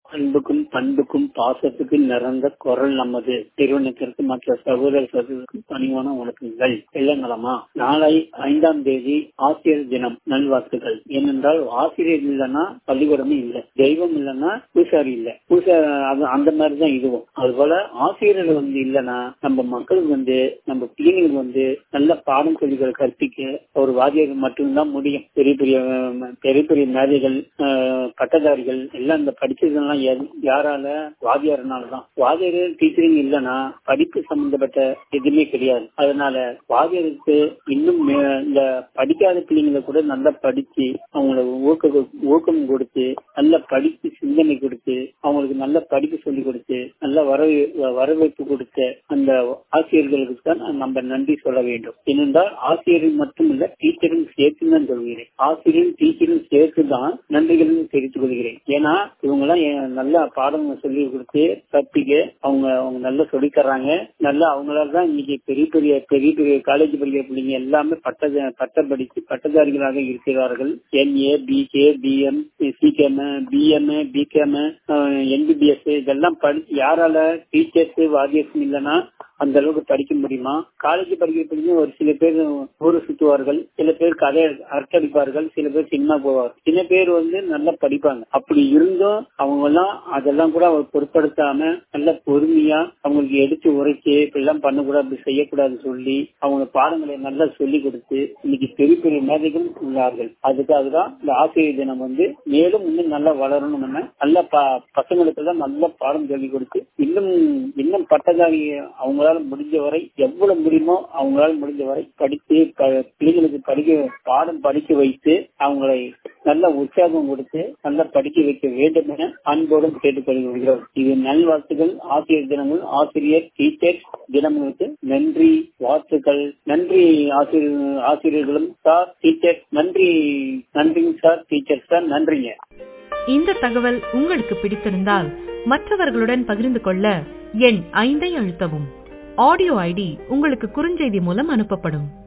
அன்புக்கும் பண்புக்கும் பாசத்துக்கும் நிறந்த குரல் நமது திருவண்ணத்திற்கு மற்ற சகோதர சகோதரருக்கும் பணிவான வணக்கங்கள் எல்லாம் நலமா நாளை ஐந்தாம் தேதி ஆசிரியர் தினம் நல்வாழ்த்துக்கள் ஏனென்றால் ஆசிரியர் இல்லைன்னா பள்ளிக்கூடமும் இல்லை தெய்வம் இல்லைன்னா பூசாரி இல்லை பூசா அது அந்த மாதிரிதான் இதுவும் அதுபோல ஆசிரியர்கள் வந்து இல்லைன்னா நம்ம மக்களுக்கு வந்து நம்ம பிள்ளைங்களுக்கு வந்து நல்ல பாடம் சொல்லிகளை கற்பிக்க ஒரு வாத்தியர்கள் மட்டும்தான் முடியும் பெரிய பெரிய பெரிய பெரிய மேதைகள் பட்டதாரிகள் எல்லாம் இந்த படிச்சதெல்லாம் யாரால வாதியாரனாலதான் வாதியார் டீச்சரிங் இல்லைன்னா படிப்பு சம்பந்தப்பட்ட எதுவுமே கிடையாது அதனால வாதியாருக்கு இன்னும் இந்த படிக்காத பிள்ளைங்களை கூட நல்லா படிச்சு அவங்கள ஊக்க ஊக்கம் கொடுத்து நல்ல படிப்பு சிந்தனை கொடுத்து அவங்களுக்கு நல்ல படிப்பு சொல்லி கொடுத்து நல்ல வரவு வரவேற்பு கொடுத்த அந்த ஆசிரியர்களுக்கு தான் நம்ம நன்றி சொல்ல வேண்டும் ஏனென்றால் ஆசிரியர்கள் மட்டும் இல்ல டீச்சரும் சேர்த்து தான் சொல்கிறேன் ஆசிரியரும் டீச்சரும் சேர்த்து தான் நன்றிகளும் தெரிவித்துக் கொள்கிறேன் ஏன்னா இவங்க எல்லாம் நல்ல பாடம் சொல்லி கொடுத்து கற்பிக்க அவங்க அவங்க நல்லா சொல்லி தர்றாங்க நல்லா அவங்களால தான் இன்னைக்கு பெரிய பெரிய பெரிய பெரிய காலேஜ் படிக்கிற பிள்ளைங்க எல்லாமே பட்ட பட்ட படித்து பட்டதாரிகளாக இருக்கிறார்கள் எம்ஏ பிகே பிஎம் சிகேம் பிஎம் பிகேம் எம்பிபிஎஸ் இதெல்லாம் படிச்சு யாரால டீச்சர்ஸ் வாத்தியர்ஸ் இல்லைன்னா அந்த அளவுக்கு படிக்க முடியுமா காலேஜ் படிக்கிற பிள்ளைங்க ஒரு சில பேர் ஊரை சுற்றுவார்கள் சில பேர் கதை அர்த்தடிப்பார்கள் சில பேர் சினிமா போவார் சில பேர் வந்து நல்லா படிப்பாங்க அப்படி இருந்தும் அவங்க எல்லாம் அதெல்லாம் கூட அவர் பொருட்படுத்தாம நல்ல பொறுமையா அவங்களுக்கு எடுத்து உரைச்சு இப்படிலாம் பண்ணக்கூடாது அப்படி செய்யக்கூடாதுன்னு சொல்லி அவங்க பாடங்களை நல்லா சொல்லி கொடுத்து இன்னைக்கு பெரிய பெரிய மேதைகள் உள்ளார்கள் அதுக்காக தான் இந்த ஆசிரியர் தினம் வந்து மேலும் இன்னும் நல்லா வளரணும் நம்ம நல்ல பசங்களுக்கு எல்லாம் நல்ல பாடம் சொல்லி கொடுத்து இன்னும் இன்னும் பட்டதாரி அவங்க அவங்களால முடிஞ்ச வரை எவ்வளவு முடியுமோ அவங்களால முடிஞ்ச வரை படித்து பிள்ளைங்களுக்கு படிக்க பாடம் படிக்க வைத்து அவங்களை நல்ல உற்சாகம் கொடுத்து நல்லா படிக்க வைக்க வேண்டும் என அன்போடும் கேட்டுக்கொள்கிறோம் இது நல்வாழ்த்துகள் ஆசிரியர் தினங்கள் ஆசிரியர் டீச்சர் தினங்களுக்கு நன்றி வாழ்த்துக்கள் நன்றி ஆசிரியர் ஆசிரியர்களும் சார் டீச்சர் நன்றி நன்றிங்க சார் டீச்சர் சார் நன்றிங்க இந்த தகவல் உங்களுக்கு பிடித்திருந்தால் மற்றவர்களுடன் பகிர்ந்து கொள்ள எண் ஐந்தை அழுத்தவும் ஆடியோ ஐடி உங்களுக்கு குறுஞ்செய்தி மூலம் அனுப்பப்படும்